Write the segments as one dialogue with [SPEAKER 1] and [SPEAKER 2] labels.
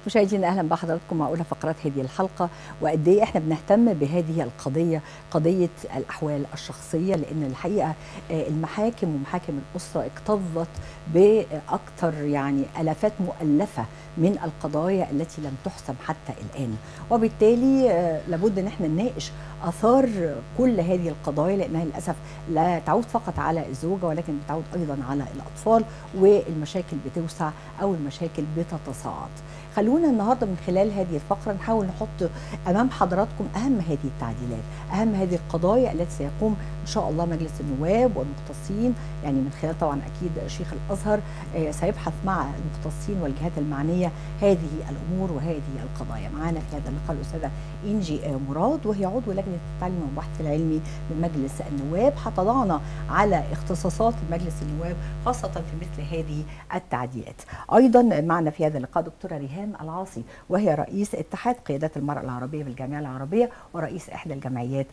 [SPEAKER 1] مشاهدينا اهلا بحضراتكم مع اولى فقرات هذه الحلقه وقد ايه احنا بنهتم بهذه القضيه قضيه الاحوال الشخصيه لان الحقيقه المحاكم ومحاكم الاسره اكتظت باكثر يعني الافات مؤلفه من القضايا التي لم تحسم حتى الان وبالتالي لابد ان احنا نناقش اثار كل هذه القضايا لانها للاسف لا تعود فقط على الزوجه ولكن بتعود ايضا على الاطفال والمشاكل بتوسع او المشاكل بتتصاعد خلونا النهارده من خلال هذه الفقره نحاول نحط امام حضراتكم اهم هذه التعديلات اهم هذه القضايا التي سيقوم ان شاء الله مجلس النواب والمختصين يعني من خلال طبعا اكيد شيخ الازهر سيبحث مع المختصين والجهات المعنيه هذه الامور وهذه القضايا معانا في هذا اللقاء الاستاذه انجي مراد وهي عضو لجنه التعليم والبحث العلمي بمجلس النواب هتضعنا على اختصاصات مجلس النواب خاصه في مثل هذه التعديلات ايضا معنا في هذا اللقاء دكتوره ريهام العاصي وهي رئيس اتحاد قيادات المراه العربيه بالجامعه العربيه ورئيس احدى الجمعيات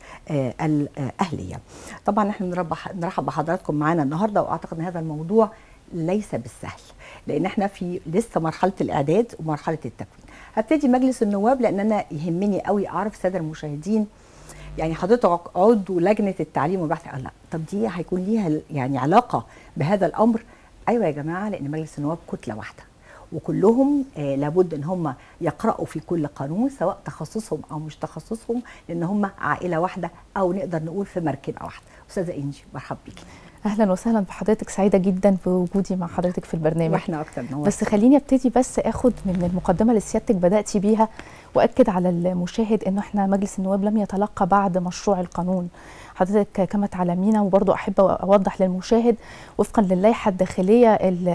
[SPEAKER 1] الاهليه طبعا احنا نرحب بحضراتكم معانا النهارده واعتقد ان هذا الموضوع ليس بالسهل لان احنا في لسه مرحله الاعداد ومرحله التكوين هبتدي مجلس النواب لان انا يهمني قوي اعرف الساده المشاهدين يعني حضرتك عضو لجنه التعليم والبحث لا طب دي هيكون ليها يعني علاقه بهذا الامر ايوه يا جماعه لان مجلس النواب كتله واحده وكلهم آه لابد ان هم يقراوا في كل قانون سواء تخصصهم او مش تخصصهم لان هم عائله واحده او نقدر نقول في مركبه واحده استاذه انجي مرحبا بيكي
[SPEAKER 2] اهلا وسهلا بحضرتك سعيده جدا بوجودي مع حضرتك في البرنامج
[SPEAKER 1] واحنا اكتر نور.
[SPEAKER 2] بس خليني ابتدي بس اخد من المقدمه اللي سيادتك بداتي بيها واكد على المشاهد انه احنا مجلس النواب لم يتلقى بعد مشروع القانون حضرتك كما تعلمين وبرضه احب اوضح للمشاهد وفقا للائحه الداخليه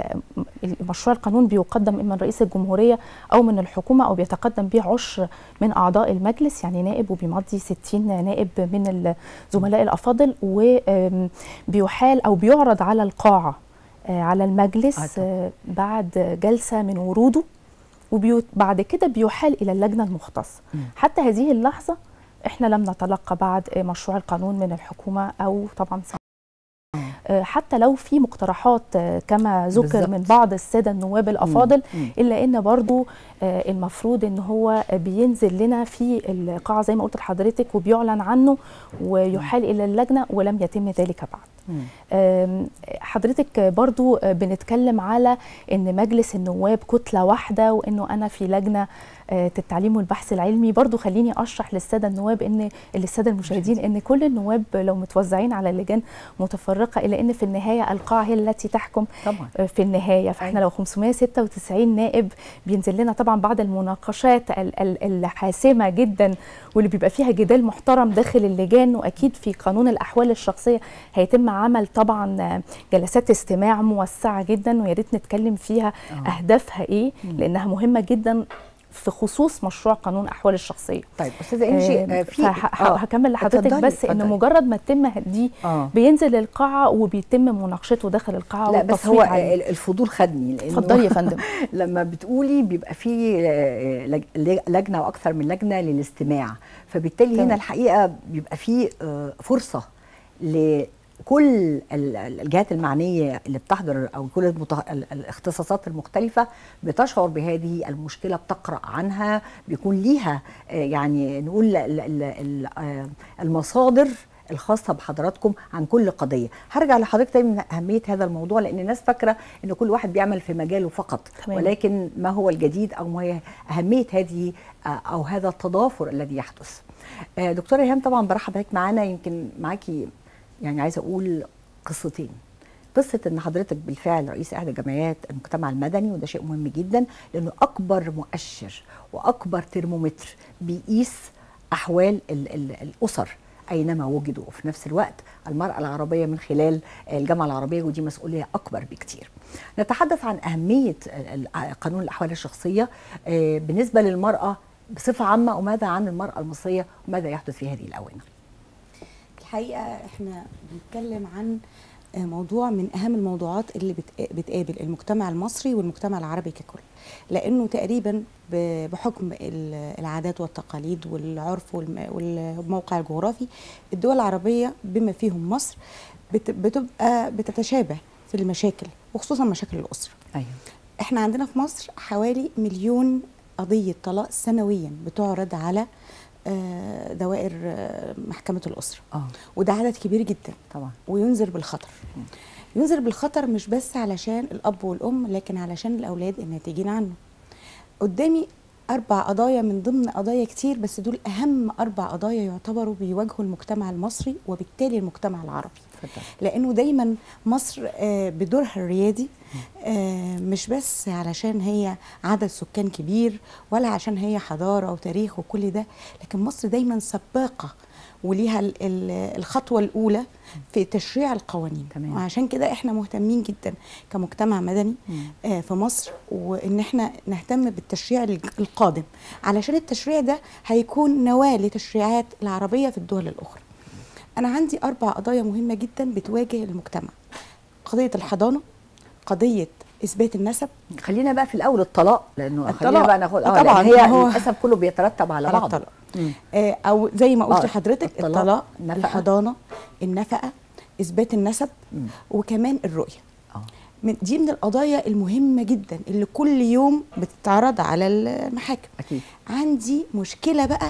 [SPEAKER 2] مشروع القانون بيقدم اما من رئيس الجمهوريه او من الحكومه او بيتقدم به عشر من اعضاء المجلس يعني نائب وبيمضي 60 نائب من الزملاء الافاضل وبيحال او بيعرض على القاعه على المجلس بعد جلسه من وروده وبعد كده بيحال الى اللجنه المختصه حتى هذه اللحظه احنا لم نتلقى بعد مشروع القانون من الحكومه او طبعا حتى لو في مقترحات كما ذكر بالزبط. من بعض الساده النواب الافاضل مم. الا ان برضو المفروض ان هو بينزل لنا في القاعه زي ما قلت لحضرتك وبيعلن عنه ويحال مم. الى اللجنه ولم يتم ذلك بعد مم. حضرتك برضو بنتكلم على ان مجلس النواب كتله واحده وانه انا في لجنه التعليم والبحث العلمي برضو خليني اشرح للساده النواب ان للساده المشاهدين ان كل النواب لو متوزعين على لجان متفرقه الا ان في النهايه القاعه هي التي تحكم طبعا. في النهايه فاحنا لو 596 نائب بينزل لنا طبعا بعد المناقشات الحاسمه جدا واللي بيبقى فيها جدال محترم داخل اللجان واكيد في قانون الاحوال الشخصيه هيتم عمل طبعا جلسات استماع موسعه جدا ويا ريت نتكلم فيها أوه. اهدافها ايه لانها مهمه جدا في خصوص مشروع قانون احوال الشخصيه
[SPEAKER 1] طيب استاذه انجي
[SPEAKER 2] في هكمل لحضرتك بس ان مجرد ما تتم دي آه. بينزل القاعه وبيتم مناقشته داخل القاعه
[SPEAKER 1] لا بس هو عليه. الفضول خدني
[SPEAKER 2] اتفضلي يا فندم
[SPEAKER 1] لما بتقولي بيبقى في لجنه واكثر من لجنه للاستماع فبالتالي هنا الحقيقه بيبقى في فرصه ل كل الجهات المعنيه اللي بتحضر او كل الاختصاصات المختلفه بتشعر بهذه المشكله بتقرا عنها بيكون ليها يعني نقول المصادر الخاصه بحضراتكم عن كل قضيه هرجع لحضرتك تاني من اهميه هذا الموضوع لان الناس فاكره ان كل واحد بيعمل في مجاله فقط تمام. ولكن ما هو الجديد او ما هي اهميه هذه او هذا التضافر الذي يحدث دكتوره ايهام طبعا برحب بك معانا يمكن معاكي يعني عايزه اقول قصتين قصه ان حضرتك بالفعل رئيس احدى جمعيات المجتمع المدني وده شيء مهم جدا لانه اكبر مؤشر واكبر ترمومتر بيقيس احوال ال ال الاسر اينما وجدوا وفي نفس الوقت المراه العربيه من خلال الجامعه العربيه ودي مسؤوليه اكبر بكتير. نتحدث عن اهميه قانون الاحوال الشخصيه بالنسبه للمراه بصفه عامه وماذا عن المراه المصريه وماذا يحدث في هذه الاونه.
[SPEAKER 3] الحقيقه احنا بنتكلم عن موضوع من اهم الموضوعات اللي بتقابل المجتمع المصري والمجتمع العربي ككل لانه تقريبا بحكم العادات والتقاليد والعرف والموقع الجغرافي الدول العربيه بما فيهم مصر بتبقى بتتشابه في المشاكل وخصوصا مشاكل الاسره
[SPEAKER 1] ايوه
[SPEAKER 3] احنا عندنا في مصر حوالي مليون قضيه طلاق سنويا بتعرض على آه، دوائر آه، محكمه الاسره
[SPEAKER 1] اه
[SPEAKER 3] وده عدد كبير جدا
[SPEAKER 1] طبعا
[SPEAKER 3] وينذر بالخطر ينذر بالخطر مش بس علشان الاب والام لكن علشان الاولاد الناتجين عنه قدامي اربع قضايا من ضمن قضايا كتير بس دول اهم اربع قضايا يعتبروا بيواجهوا المجتمع المصري وبالتالي المجتمع العربي
[SPEAKER 1] اتفضل
[SPEAKER 3] لانه دايما مصر آه، بدورها الريادي آه، مش بس علشان هي عدد سكان كبير ولا عشان هي حضاره وتاريخ وكل ده لكن مصر دايما سباقه وليها ال- ال- الخطوه الاولى في تشريع القوانين
[SPEAKER 1] تمام.
[SPEAKER 3] وعشان كده احنا مهتمين جدا كمجتمع مدني
[SPEAKER 1] مم.
[SPEAKER 3] آه، في مصر وان احنا نهتم بالتشريع الج- القادم علشان التشريع ده هيكون نواه لتشريعات العربيه في الدول الاخرى انا عندي اربع قضايا مهمه جدا بتواجه المجتمع قضيه الحضانه قضيه اثبات النسب
[SPEAKER 1] خلينا بقى في الاول الطلاق لانه خلينا
[SPEAKER 3] الطلاق.
[SPEAKER 1] بقى ناخد
[SPEAKER 3] طبعاً،
[SPEAKER 1] طبعا هي
[SPEAKER 3] هو-
[SPEAKER 1] للاسف كله بيترتب على
[SPEAKER 3] على
[SPEAKER 1] بعض
[SPEAKER 3] الطلاق.
[SPEAKER 1] مم.
[SPEAKER 3] آه، او زي ما قلت
[SPEAKER 1] آه،
[SPEAKER 3] لحضرتك
[SPEAKER 1] الطلاق،
[SPEAKER 3] الطلاق
[SPEAKER 1] النفقة.
[SPEAKER 3] الحضانه النفقه اثبات النسب
[SPEAKER 1] مم.
[SPEAKER 3] وكمان الرؤيه
[SPEAKER 1] اه
[SPEAKER 3] من دي من القضايا المهمه جدا اللي كل يوم بتتعرض على المحاكم
[SPEAKER 1] اكيد
[SPEAKER 3] عندي مشكله بقى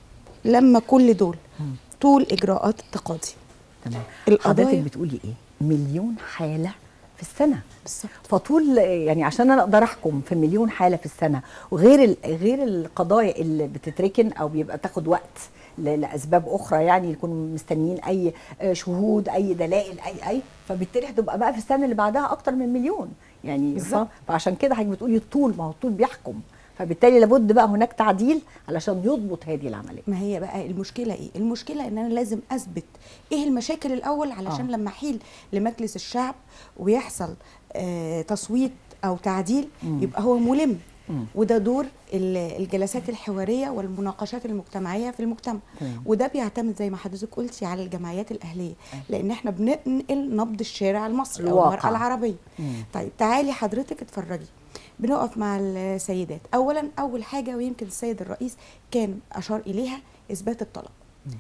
[SPEAKER 3] لما كل دول
[SPEAKER 1] مم.
[SPEAKER 3] طول اجراءات التقاضي
[SPEAKER 1] تمام
[SPEAKER 3] القضايا-
[SPEAKER 1] حضرتك بتقولي ايه مليون حاله في السنه
[SPEAKER 3] بالظبط
[SPEAKER 1] فطول يعني عشان انا اقدر احكم في مليون حاله في السنه وغير ال- غير القضايا اللي بتتركن او بيبقى تاخد وقت ل- لاسباب اخرى يعني يكونوا مستنيين اي آه، شهود اي دلائل اي اي فبالتالي هتبقى بقى في السنه اللي بعدها اكتر من مليون يعني
[SPEAKER 3] بالظبط.
[SPEAKER 1] ف- فعشان كده حضرتك بتقولي الطول ما هو الطول بيحكم فبالتالي لابد بقى هناك تعديل علشان يضبط هذه العمليه
[SPEAKER 3] ما هي بقى المشكله ايه المشكله ان انا لازم اثبت ايه المشاكل الاول علشان
[SPEAKER 1] آه.
[SPEAKER 3] لما احيل لمجلس الشعب ويحصل آه تصويت او تعديل
[SPEAKER 1] مم.
[SPEAKER 3] يبقى هو ملم
[SPEAKER 1] مم.
[SPEAKER 3] وده دور ال- الجلسات الحواريه والمناقشات المجتمعيه في المجتمع
[SPEAKER 1] تمام.
[SPEAKER 3] وده بيعتمد زي ما حضرتك قلتي على الجمعيات الاهليه لان احنا بننقل نبض الشارع المصري او
[SPEAKER 1] الواقع.
[SPEAKER 3] المراه العربيه
[SPEAKER 1] مم.
[SPEAKER 3] طيب تعالي حضرتك اتفرجي بنقف مع السيدات اولا اول حاجه ويمكن السيد الرئيس كان اشار اليها اثبات الطلاق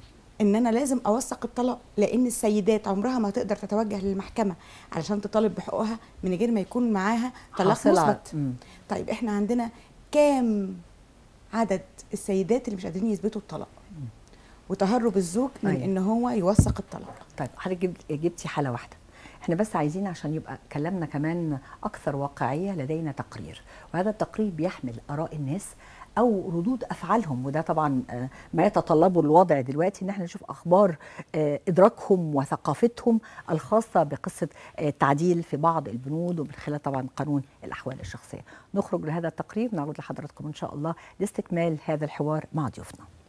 [SPEAKER 3] ان انا لازم اوثق الطلاق لان السيدات عمرها ما تقدر تتوجه للمحكمه علشان تطالب بحقوقها من غير ما يكون معاها طلاق
[SPEAKER 1] حاصلة على-
[SPEAKER 3] مثبت
[SPEAKER 1] مم.
[SPEAKER 3] طيب احنا عندنا كام عدد السيدات اللي مش قادرين يثبتوا الطلاق وتهرب الزوج من
[SPEAKER 1] أيوة.
[SPEAKER 3] ان هو يوثق الطلاق
[SPEAKER 1] طيب حضرتك جبت- جبتي حاله واحده احنا بس عايزين عشان يبقى كلامنا كمان اكثر واقعيه لدينا تقرير وهذا التقرير بيحمل اراء الناس او ردود افعالهم وده طبعا آه، ما يتطلبه الوضع دلوقتي ان احنا نشوف اخبار آه، ادراكهم وثقافتهم الخاصه بقصه آه، التعديل في بعض البنود ومن خلال طبعا قانون الاحوال الشخصيه نخرج لهذا التقرير نعود لحضراتكم ان شاء الله لاستكمال هذا الحوار مع ضيوفنا